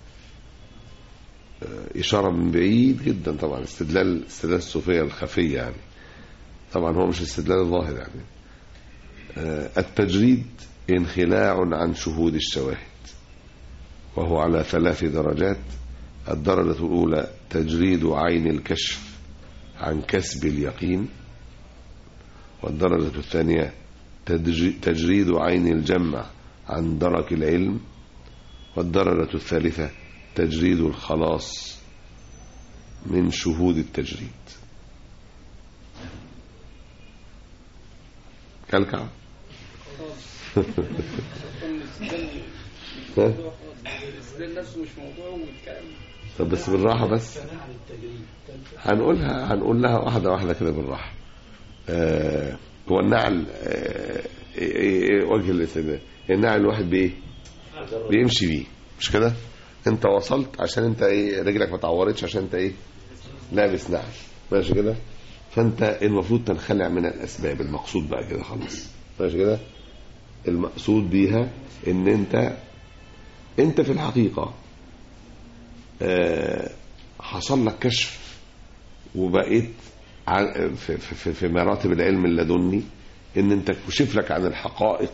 آه، إشارة من بعيد جدا طبعا استدلال استدلال الصوفية الخفية يعني طبعا هو مش استدلال الظاهر يعني آه، التجريد انخلاع عن شهود الشواهد وهو على ثلاث درجات الدرجة الأولى تجريد عين الكشف عن كسب اليقين والدرجة الثانية تدج- تجريد عين الجمع عن درك العلم والدرجة الثالثة تجريد الخلاص من شهود التجريد كالكعب ها؟ الاستدلال نفسه مش موضوع والكلام طب بس بالراحة بس هنقولها هنقول لها واحدة واحدة كده بالراحة آه هو النعل آه إيه إيه إيه وجه الاستدلال النعل الواحد بايه بيمشي بيه مش كده انت وصلت عشان انت ايه رجلك ما اتعورتش عشان انت ايه لابس نعل ماشي كده فانت المفروض تنخلع من الاسباب المقصود بقى كده خلاص ماشي كده المقصود بيها ان انت انت في الحقيقة آه، حصل لك كشف وبقيت ع- في, في, في مراتب العلم اللدني ان انت كشف لك عن الحقائق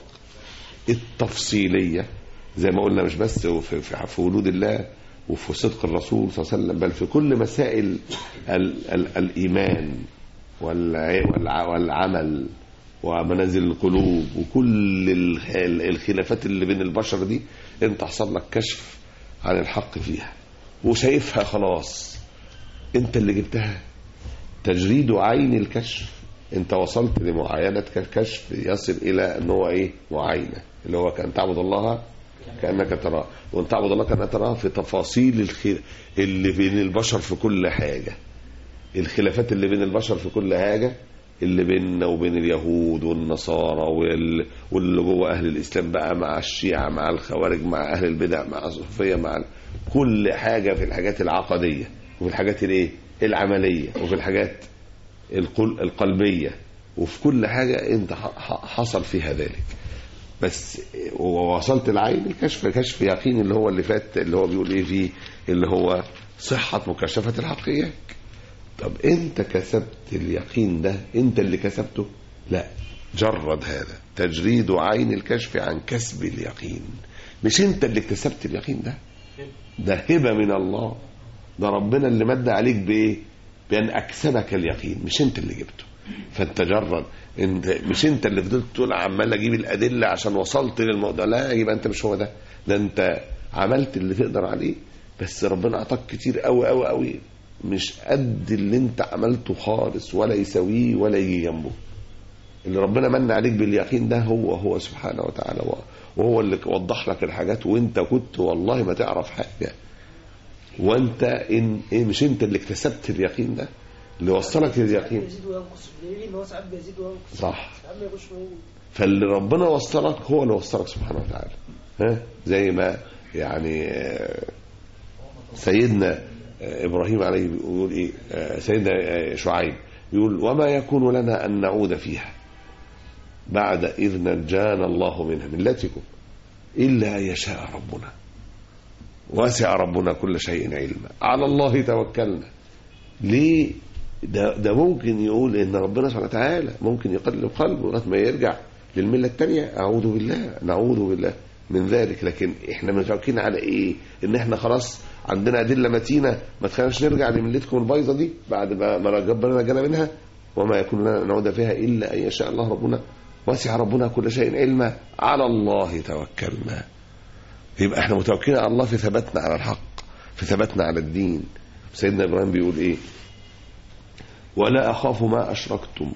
التفصيلية زي ما قلنا مش بس في, في, في وجود الله وفي صدق الرسول صلى الله عليه وسلم بل في كل مسائل ال ال الإيمان والع- والع- والعمل ومنازل القلوب وكل ال- ال- الخلافات اللي بين البشر دي انت حصل لك كشف عن الحق فيها وشايفها خلاص انت اللي جبتها تجريد عين الكشف انت وصلت لمعاينة كشف يصل الى ان هو ايه معاينة اللي هو كان تعبد الله كأنك تراه وان تعبد الله كأنك تراه في تفاصيل الخير اللي بين البشر في كل حاجة الخلافات اللي بين البشر في كل حاجة اللي بيننا وبين اليهود والنصارى وال... واللي جوه اهل الاسلام بقى مع الشيعة مع الخوارج مع اهل البدع مع الصوفية مع ال- كل حاجة في الحاجات العقدية وفي الحاجات الايه العملية وفي الحاجات القل... القلبية وفي كل حاجة انت ح... ح- حصل فيها ذلك بس ووصلت العين الكشف كشف يقين اللي هو اللي فات اللي هو بيقول ايه فيه اللي هو صحة مكاشفة الحقيقة طب انت كسبت اليقين ده انت اللي كسبته لا جرد هذا تجريد عين الكشف عن كسب اليقين مش انت اللي اكتسبت اليقين ده ده هبة من الله ده ربنا اللي مد عليك بايه بان اكسبك اليقين مش انت اللي جبته فانت جرد انت مش انت اللي فضلت تقول عمال اجيب الادله عشان وصلت للموضوع لا يبقى انت مش هو ده ده انت عملت اللي تقدر عليه بس ربنا اعطاك كتير قوي قوي قوي مش قد اللي انت عملته خالص ولا يساويه ولا يجي جنبه اللي ربنا من عليك باليقين ده هو هو سبحانه وتعالى وهو اللي وضح لك الحاجات وانت كنت والله ما تعرف حاجه وانت إن إيه مش انت اللي اكتسبت اليقين ده اللي وصلك لليقين بيزيد وينقص بدليل ان هو ساعات بيزيد وينقص صح ساعات ما يبقاش موجود فاللي ربنا وصلك هو اللي وصلك سبحانه وتعالى ها زي ما يعني آه، سيدنا آه، ابراهيم عليه بيقول ايه آه، سيدنا آه، شعيب يقول وما يكون لنا ان نعود فيها بعد اذ نجانا الله منها ملتكم الا ان يشاء ربنا وسع ربنا كل شيء علما على الله توكلنا ليه ده, ده ممكن يقول ان ربنا سبحانه وتعالى ممكن يقلب قلبه لغايه ما يرجع للمله الثانيه اعوذ بالله نعوذ بالله من ذلك لكن احنا متوكلين على ايه ان احنا خلاص عندنا ادله متينه ما تخليناش نرجع لملتكم البايظه دي بعد ما ما ربنا نجانا منها وما يكون لنا ان نعود فيها الا ان يشاء الله ربنا وسع ربنا كل شيء علما على الله توكلنا يبقى احنا متوكلين على الله في ثباتنا على الحق في ثباتنا على الدين سيدنا ابراهيم بيقول ايه ولا اخاف ما اشركتم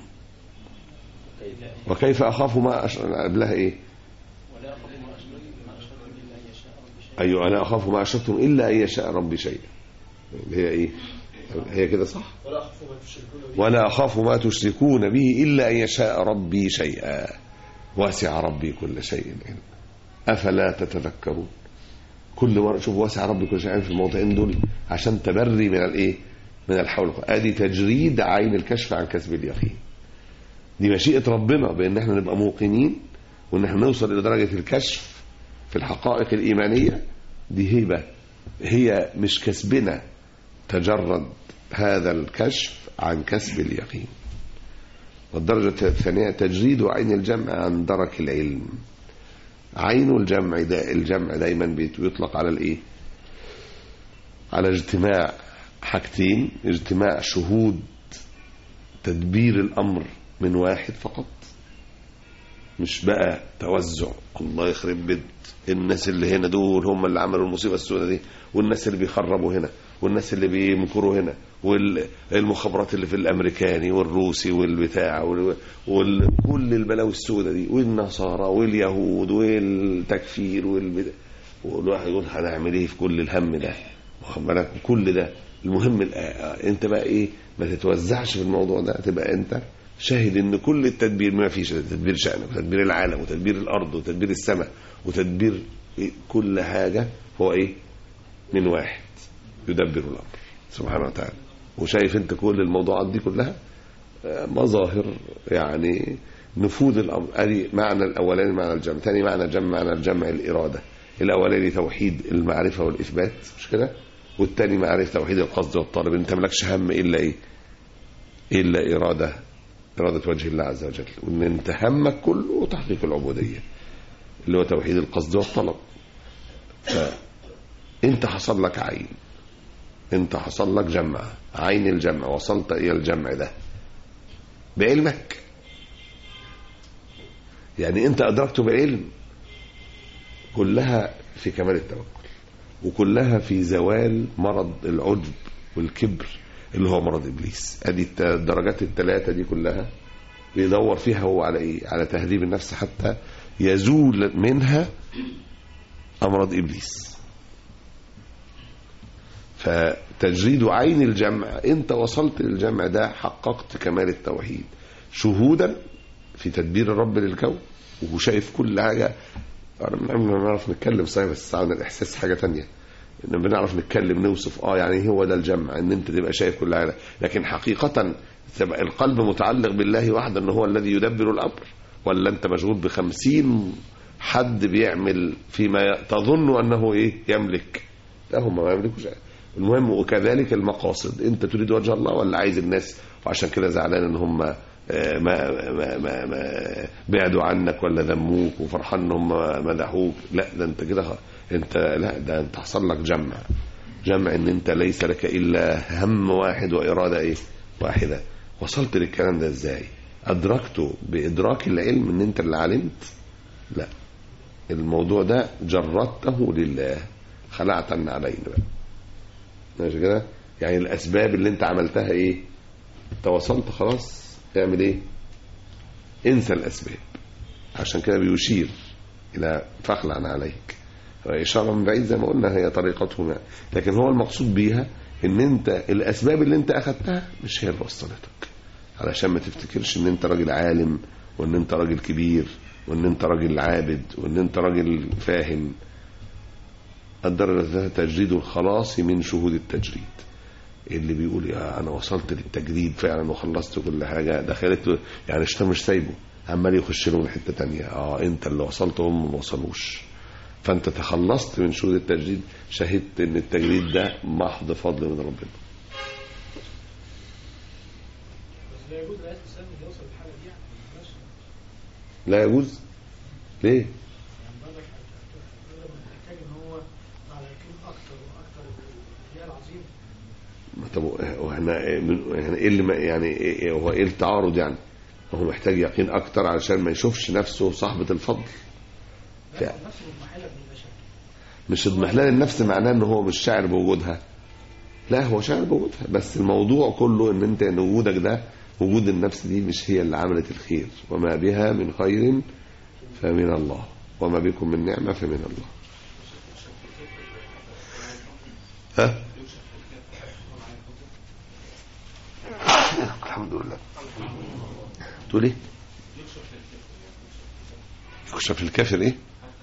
وكيف اخاف ما أشرك قبلها ايه ولا أخاف ما أشرك ما أشرك إلا أن يشاء ربي شيئا ايوه انا اخاف ما اشركتم الا ان يشاء ربي شيئا اللي هي ايه هي كده صح ولا أخف ما تشركون به ولا اخاف ما تشركون به الا ان يشاء ربي شيئا واسع ربي كل شيء علما افلا تتذكرون كل مره شوف واسع ربي كل شيء علما في الموضعين دول عشان تبري من الايه من الحول ادي تجريد عين الكشف عن كسب اليقين دي مشيئه ربنا بان احنا نبقى موقنين وان احنا نوصل الى درجه الكشف في الحقائق الايمانيه دي هبه هي مش كسبنا تجرد هذا الكشف عن كسب اليقين والدرجة الثانية تجريد عين الجمع عن درك العلم عين الجمع دا الجمع دايما بيت- بيطلق على الايه على اجتماع حاجتين اجتماع شهود تدبير الامر من واحد فقط مش بقى توزع الله يخرب بيت الناس اللي هنا دول هم اللي عملوا المصيبه السوداء دي والناس اللي بيخربوا هنا والناس اللي بيمكروا هنا والمخابرات اللي في الامريكاني والروسي والبتاع وال- وكل البلاوي السوداء دي والنصارى واليهود والتكفير والبتاع والواحد يقول هنعمل ايه في كل الهم ده واخد بالك كل ده المهم الآ- انت بقى ايه ما تتوزعش في الموضوع ده تبقى انت شاهد ان كل التدبير ما فيش تدبير شأنك وتدبير العالم وتدبير الارض وتدبير السماء وتدبير إيه؟ كل حاجه هو ايه من واحد يدبر الامر سبحانه وتعالى وشايف انت كل الموضوعات دي كلها آه، مظاهر يعني نفوذ الامر ادي معنى الاولاني معنى الجمع ثاني معنى الجمع معنى الجمع الاراده الاولاني توحيد المعرفه والاثبات مش كده والثاني معرفه توحيد القصد والطلب انت مالكش هم الا ايه الا اراده اراده وجه الله عز وجل وان انت همك كله تحقيق العبوديه اللي هو توحيد القصد والطلب فانت حصل لك عين انت حصل لك جمع عين الجمع وصلت الى الجمع ده بعلمك يعني انت ادركته بعلم كلها في كمال التوكل وكلها في زوال مرض العجب والكبر اللي هو مرض ابليس ادي الت- الدرجات الثلاثه دي كلها بيدور فيها هو على ايه على تهذيب النفس حتى يزول منها امراض ابليس فتجريد عين الجمع انت وصلت للجمع ده حققت كمال التوحيد شهودا في تدبير الرب للكون وشايف كل حاجه انا من ما نعرف نتكلم صحيح بس عن الاحساس حاجه تانية ان بنعرف نتكلم نوصف اه يعني هو ده الجمع ان انت تبقى شايف كل حاجه لكن حقيقه تبقى القلب متعلق بالله وحده ان هو الذي يدبر الامر ولا انت مشغول بخمسين حد بيعمل فيما ي- تظن انه ايه يملك لا هم ما يملكوش المهم وكذلك المقاصد انت تريد وجه الله ولا عايز الناس وعشان كده زعلان ان هم آه، ما ما ما, ما بعدوا عنك ولا ذموك وفرحان ان هم مدحوك لا ده انت كده انت لا ده انت حصل لك جمع جمع ان انت ليس لك الا هم واحد واراده ايه واحده وصلت للكلام ده ازاي ادركته بادراك العلم ان انت اللي علمت لا الموضوع ده جردته لله خلعت النعلين بقى ماشي كده يعني الاسباب اللي انت عملتها ايه انت وصلت خلاص اعمل ايه انسى الاسباب عشان كده بيشير الى فخلع عليك إشارة من بعيد زي ما قلنا هي طريقتهم يعني لكن هو المقصود بيها ان انت الاسباب اللي انت اخدتها مش هي اللي وصلتك علشان ما تفتكرش ان انت راجل عالم وان انت راجل كبير وان انت راجل عابد وان انت راجل فاهم الدرجة تجريد الخلاص من شهود التجريد اللي بيقول يا انا وصلت للتجريد فعلا وخلصت كل حاجة دخلت يعني الشيطان مش سايبه عمال يخش له من حتة تانية اه انت اللي وصلت هم ما وصلوش فانت تخلصت من شهود التجريد شهدت ان التجريد ده محض فضل من ربنا بس لا يجوز لآية الإسلام اللي يوصل للحالة دي يعني ماشي لا يجوز ليه يعني بالك لما محتاج إن هو على يقين أكتر وأكتر الرياء العظيم ما طب واحنا يعني ايه اللي ما- يعني إيه- إيه- هو ايه التعارض يعني هو محتاج يقين اكتر علشان ما يشوفش نفسه صاحبة الفضل فعلا. نفسه مضمحلة من المشاكل مش اضمحلال النفس معناه ان هو مش شاعر بوجودها لا هو شاعر بوجودها بس الموضوع كله ان انت ان وجودك ده وجود النفس دي مش هي اللي عملت الخير وما بها من خير فمن الله وما بكم من نعمة فمن الله ها الحمد لله تقول ايه يكشف الكافر ايه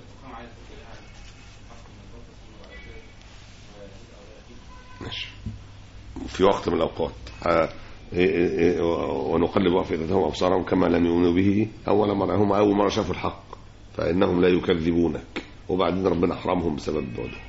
ماشي في وقت من الأوقات ها- إيه- إيه- إيه، ونقلب أفئدتهم وأبصارهم كما لم يؤمنوا به أول مرة هم أول مرة شافوا الحق فإنهم لا يكذبونك وبعدين ربنا حرمهم بسبب بعدهم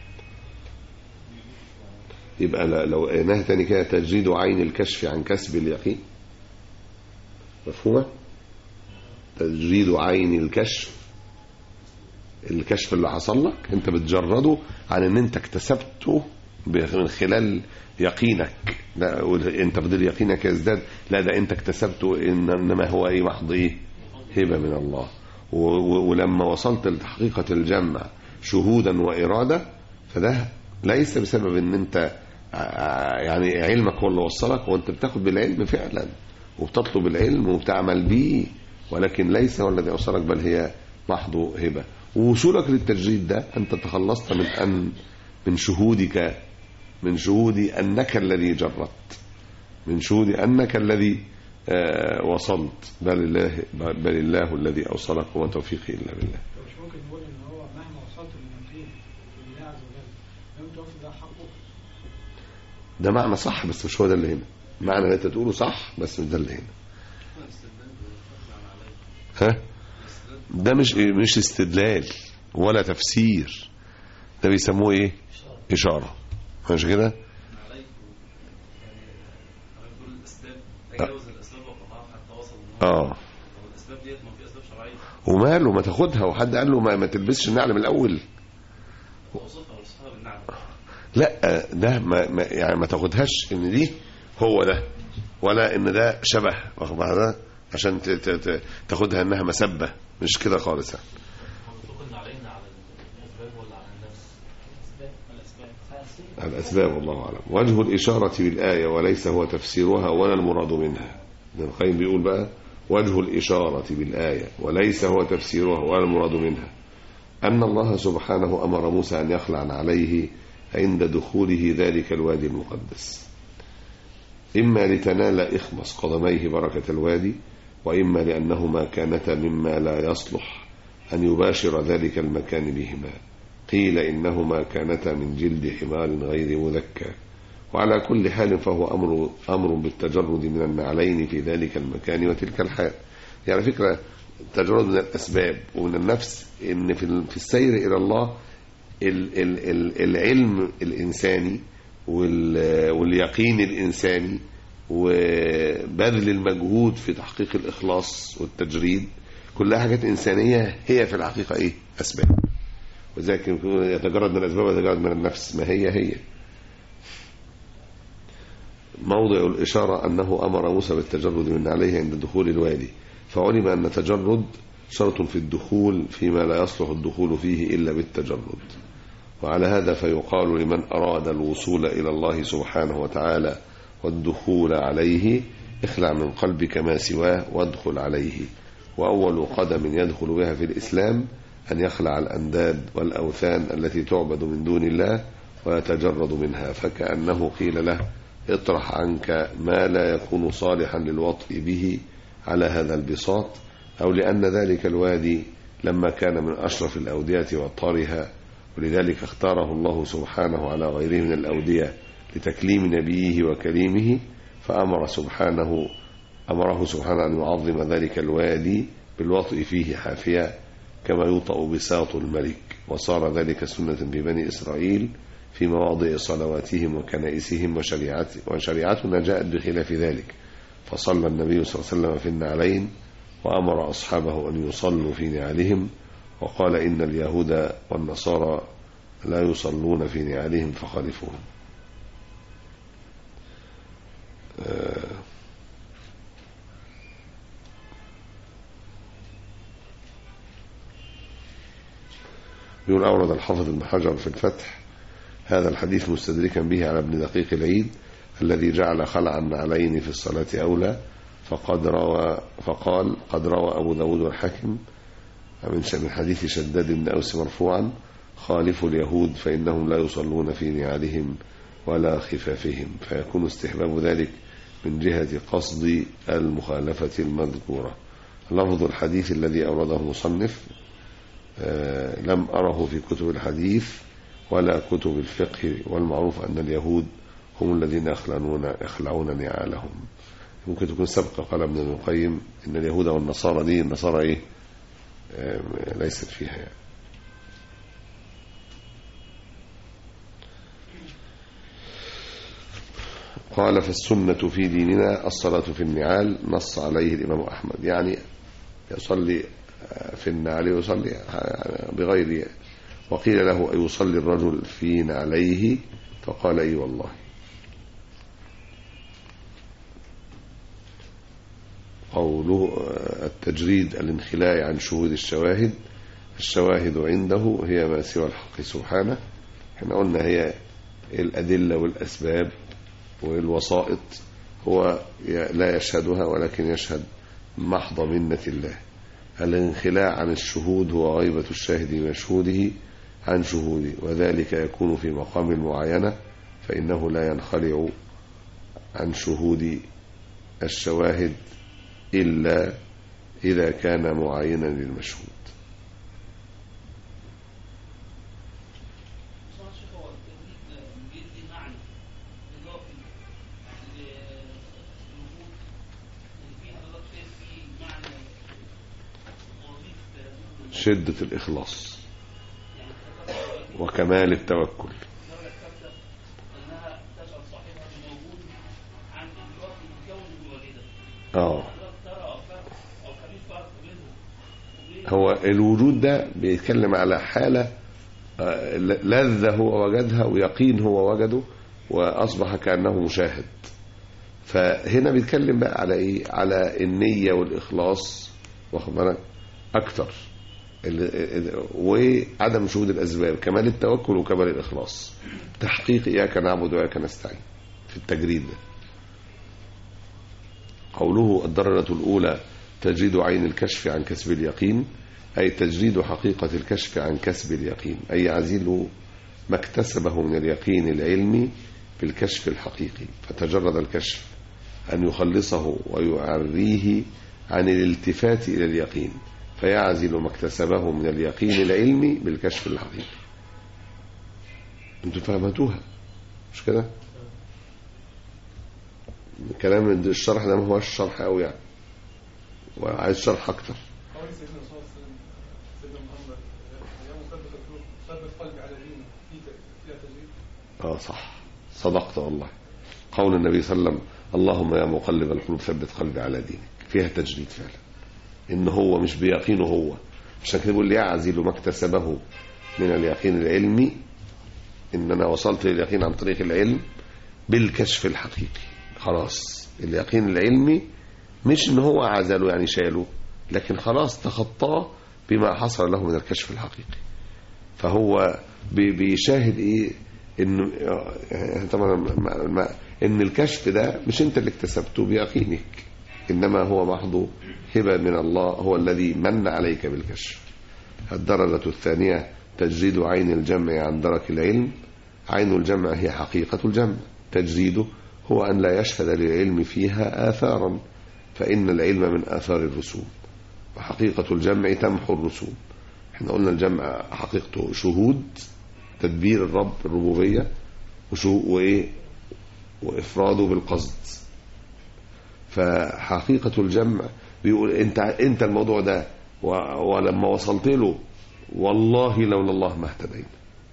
يبقى ل- لو قيناها تاني كده تجريد عين الكشف عن كسب اليقين مفهومة تجريد عين الكشف الكشف اللي حصل لك انت بتجرده عن ان انت اكتسبته ب- من خلال يقينك لا وال- انت بدل يقينك يزداد لا ده انت اكتسبته إن انما هو ايه محض ايه هبه من الله و- و- ولما وصلت لحقيقه الجمع شهودا واراده فده ليس بسبب ان انت ع- يعني علمك هو اللي وصلك وانت بتاخد بالعلم فعلا وبتطلب العلم وبتعمل بيه ولكن ليس هو الذي اوصلك بل هي محض هبه ووصولك للتجريد ده انت تخلصت من ان من شهودك من شهود انك الذي جردت من شهود انك الذي آه، وصلت بل الله بل الله الذي اوصلك وما توفيقي الا بالله مش ممكن نقول إن هو مهما وصلت لليقين بالله عز وجل لم توفي ده حقه ده معنى صح بس مش هو ده اللي هنا معنى اللي انت تقوله صح بس مش ده اللي هنا ها ده مش مش استدلال ولا تفسير ده بيسموه ايه اشاره مش كده عليك يعني كل الاسباب تجاوز الاسباب وقطعها حتى وصل ان هو اه لو الاسباب ديت ما في اسباب شرعيه وماله ما تاخدها وحد قال له ما, ما تلبسش النعل من الاول توصفها وصفها بالنعم لا ده ما ما يعني ما تاخدهاش ان دي هو ده ولا ان ده شبه واخد بالك ده عشان ت- ت- ت- تاخدها انها مسبه مش كده خالص يعني قلنا علينا على الاسباب ولا على النفس الاسباب الأسباب والله أعلم وجه الإشارة بالآية وليس هو تفسيرها ولا المراد منها ابن القيم بيقول بقى وجه الإشارة بالآية وليس هو تفسيرها ولا المراد منها أن الله سبحانه أمر موسى أن يخلع عليه عند دخوله ذلك الوادي المقدس إما لتنال إخمص قدميه بركة الوادي وإما لأنهما كانتا مما لا يصلح أن يباشر ذلك المكان بهما قيل إنهما كانتا من جلد حمار غير مذكى وعلى كل حال فهو أمر, أمر بالتجرد من النعلين في ذلك المكان وتلك الحال يعني على فكرة التجرد من الأسباب ومن النفس إن في ال- في السير إلى الله ال ال ال العلم الإنساني وال- واليقين الإنساني وبذل المجهود في تحقيق الإخلاص والتجريد كلها حاجات إنسانية هي في الحقيقة إيه أسباب وذلك يتجرد من الأسباب ويتجرد من النفس ما هي هي موضع الإشارة أنه أمر موسى بالتجرد من عليه عند دخول الوادي فعلم أن تجرد شرط في الدخول فيما لا يصلح الدخول فيه إلا بالتجرد وعلى هذا فيقال لمن أراد الوصول إلى الله سبحانه وتعالى والدخول عليه اخلع من قلبك ما سواه وادخل عليه وأول قدم يدخل بها في الإسلام أن يخلع الأنداد والأوثان التي تعبد من دون الله ويتجرد منها فكأنه قيل له اطرح عنك ما لا يكون صالحا للوطء به على هذا البساط أو لأن ذلك الوادي لما كان من أشرف الأودية وأطهرها ولذلك اختاره الله سبحانه على غيره من الأودية لتكليم نبيه وكريمه فأمر سبحانه أمره سبحانه أن يعظم ذلك الوادي بالوطء فيه حافيا كما يوطأ بساط الملك وصار ذلك سنة في بني إسرائيل في مواضع صلواتهم وكنائسهم وشريعت وشريعتنا جاءت بخلاف ذلك فصلى النبي صلى الله عليه وسلم في النعلين وأمر أصحابه أن يصلوا في نعالهم وقال إن اليهود والنصارى لا يصلون في نعالهم فخالفوهم آه يقول أورد الحافظ ابن حجر في الفتح هذا الحديث مستدركا به على ابن دقيق العيد الذي جعل خلع النعلين في الصلاة أولى فقد روى فقال قد روى أبو داود والحاكم من من حديث شداد بن أوس مرفوعا خالفوا اليهود فإنهم لا يصلون في نعالهم ولا خفافهم فيكون استحباب ذلك من جهة قصد المخالفة المذكورة لفظ الحديث الذي أورده المصنف آه، لم أره في كتب الحديث ولا كتب الفقه والمعروف أن اليهود هم الذين يخلعون, يخلعون نعالهم ممكن تكون سبقة قال ابن القيم إن اليهود والنصارى دي النصارى إيه آه، ليست فيها يعني. قال فالسنة في ديننا الصلاة في النعال نص عليه الإمام أحمد يعني يصلي في النعل ويصلي بغير وقيل له أيصلي الرجل في نعليه فقال أي والله قوله التجريد الانخلاء عن شهود الشواهد الشواهد عنده هي ما سوى الحق سبحانه احنا قلنا هي الأدلة والأسباب والوسائط هو لا يشهدها ولكن يشهد محض منة الله الانخلاع عن الشهود هو غيبة الشاهد مشهوده عن شهوده وذلك يكون في مقام المعاينة فإنه لا ينخلع عن شهود الشواهد إلا إذا كان معاينا للمشهود صار شيخ هو التوحيد بيدي معنى اضافي للوجود اللي فيه حضرتك شايف فيه معنى وظيفه شدة الإخلاص يعني حضرتك وكمال التوكل الدوله الثالثه انها تسال صاحبها بالموجود عن ادراك الكون الوالده آه حضرتك ترى او فرق او خليل فرق بينهم وبين هو الوجود ده بيتكلم على حالة آه، لذة هو وجدها ويقين هو وجده وأصبح كأنه مشاهد فهنا بيتكلم بقى على إيه على النية والإخلاص واخد بالك أكتر ال- ال- وعدم شهود الأسباب كمال التوكل وكمال الإخلاص تحقيق إياك نعبد وإياك نستعين في التجريد ده قوله الدرجة الأولى تجريد عين الكشف عن كسب اليقين أي تجريد حقيقة الكشف عن كسب اليقين أي يعزل ما اكتسبه من اليقين العلمي بالكشف الحقيقي فتجرد الكشف أن يخلصه ويعريه عن الالتفات إلى اليقين فيعزل ما اكتسبه من اليقين العلمي بالكشف الحقيقي انتوا فهمتوها مش كده كلام الشرح ده ما هوش شرح قوي يعني وعايز شرح اكتر قول سيدنا صلى الله عليه وسلم سيدنا محمد يا مثبت القلوب ثبت قلبي على دينك في فيها تجريد اه صح صدقت والله قول النبي صلى الله عليه وسلم اللهم يا مقلب القلوب ثبت قلبي على دينك فيها تجريد فعلا ان هو مش بيقينه هو عشان كده بيقول لي يعزل ما اكتسبه من اليقين العلمي ان انا وصلت لليقين عن طريق العلم بالكشف الحقيقي خلاص اليقين العلمي مش ان هو عزله يعني شاله لكن خلاص تخطاه بما حصل له من الكشف الحقيقي فهو بي- بيشاهد ايه انه آه، طبعا ما- ما- ان الكشف ده مش انت اللي اكتسبته بيقينك انما هو محض هبه من الله هو الذي من عليك بالكشف الدرجة الثانية تجريد عين الجمع عن درك العلم عين الجمع هي حقيقة الجمع تجريده هو أن لا يشهد للعلم فيها آثارا فإن العلم من آثار الرسوم وحقيقة الجمع تمحو الرسوم احنا قلنا الجمع حقيقته شهود تدبير الرب الربوبية وشو وإيه وإفراده بالقصد فحقيقة الجمع بيقول انت انت الموضوع ده و- ولما وصلت له والله لولا الله ما اهتدينا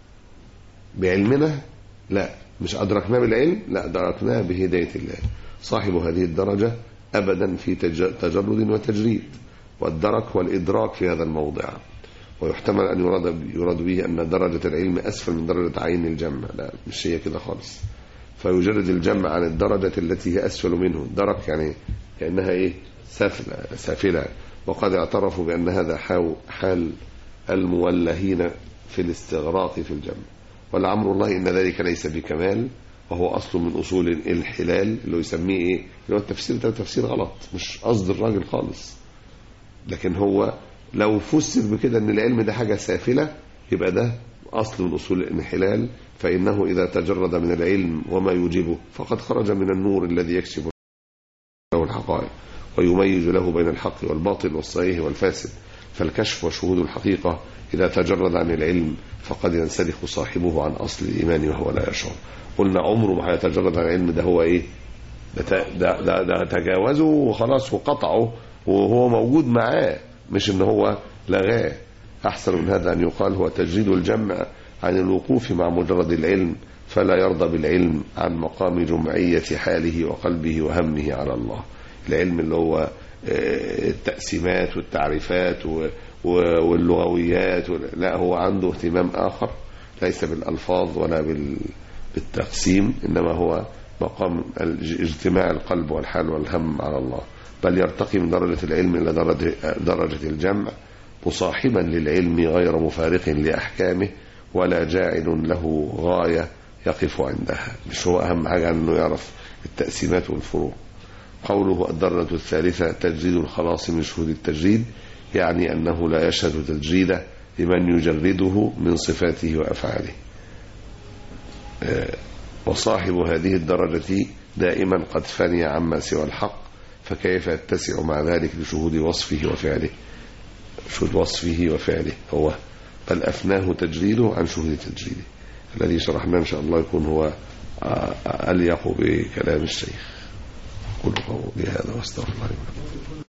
بعلمنا لا مش أدركناه بالعلم لا أدركناه بهداية الله صاحب هذه الدرجة أبدا في تج- تجرد وتجريد والدرك والإدراك في هذا الموضع ويحتمل أن يراد, يراد به أن درجة العلم أسفل من درجة عين الجمع لا مش هي كده خالص فيجرد الجمع عن الدرجة التي هي أسفل منه درك يعني كأنها إيه سافلة سافلة وقد اعترفوا بأن هذا حال, حال المولهين في الاستغراق في الجمع ولعمر الله إن ذلك ليس بكمال وهو أصل من أصول الحلال اللي هو يسميه إيه اللي هو التفسير ده تفسير غلط مش قصد الراجل خالص لكن هو لو فسر بكده ان العلم ده حاجة سافلة يبقى ده أصل من أصول الانحلال فإنه إذا تجرد من العلم وما يوجبه فقد خرج من النور الذي يكشف له الحقائق ويميز له بين الحق والباطل والصحيح والفاسد فالكشف وشهود الحقيقة إذا تجرد عن العلم فقد ينسلخ صاحبه عن أصل الإيمان وهو لا يشعر قلنا عمره ما هيتجرد عن العلم ده هو إيه ده, ت- ده, ده, ده تجاوزه وخلاص وقطعه وهو موجود معاه مش ان هو لغاه احسن من هذا ان يقال هو تجريد الجمع عن الوقوف مع مجرد العلم فلا يرضى بالعلم عن مقام جمعية حاله وقلبه وهمه على الله العلم اللي هو آه، التقسيمات والتعريفات و- و- واللغويات وال- لا هو عنده اهتمام آخر ليس بالألفاظ ولا بال- بالتقسيم إنما هو مقام الج- اجتماع القلب والحال والهم على الله بل يرتقي من درجة العلم إلى درجة, درجة الجمع مصاحبا للعلم غير مفارق لأحكامه ولا جاعل له غاية يقف عندها مش هو أهم حاجة أنه يعرف التقسيمات والفروق قوله الدرجة الثالثة تجريد الخلاص من شهود التجريد يعني أنه لا يشهد تجريده لمن يجرده من صفاته وأفعاله آه، وصاحب هذه الدرجة دائما قد فني عما سوى الحق فكيف يتسع مع ذلك لشهود وصفه وفعله شهود وصفه وفعله هو بل أفناه تجريده عن شهود تجريده الذي شرحناه إن شاء الله يكون هو آه، أليق بكلام الشيخ قل قولي هذا واستغفر الله لي ولكم